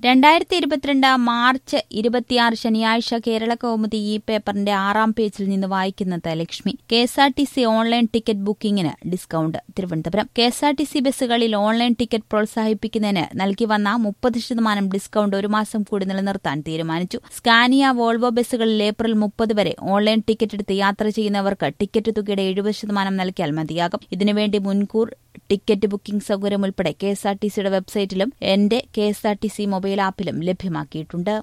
രണ്ടായിരത്തി ഇരുപത്തിരണ്ട് മാർച്ച് ഇരുപത്തിയാറ് ശനിയാഴ്ച കേരള കൗമുദി ഈ പേപ്പറിന്റെ ആറാം പേജിൽ നിന്ന് വായിക്കുന്നത് Lakshmi K S R T C online ticket ബുക്കിംഗിന് discount Thiruvananthapuram K S R T C ബസ്സുകളിൽ ഓൺലൈൻ ടിക്കറ്റ് പ്രോത്സാഹിപ്പിക്കുന്നതിന് നൽകി വന്ന മുപ്പത് ശതമാനം ഡിസ്കൌണ്ട് ഒരു മാസം കൂടി നിലനിർത്താൻ തീരുമാനിച്ചു സ്കാനിയ വോൾവോ ബസ്സുകളിൽ ഏപ്രിൽ മുപ്പത് വരെ ഓൺലൈൻ ടിക്കറ്റ് എടുത്ത് യാത്ര ചെയ്യുന്നവർക്ക് ടിക്കറ്റ് തുകയുടെ എഴുപത് ശതമാനം നൽകിയാൽ മതിയാകും ഇതിനുവേണ്ടി മുൻകൂർ ടിക്കറ്റ് ബുക്കിംഗ് സൗകര്യം ഉൾപ്പെടെ കെ എസ് ആർ ടി സിയുടെ വെബ്സൈറ്റിലും എന്റെ K S R T C mobile ആപ്പിലും ലഭ്യമാക്കിയിട്ടുണ്ട്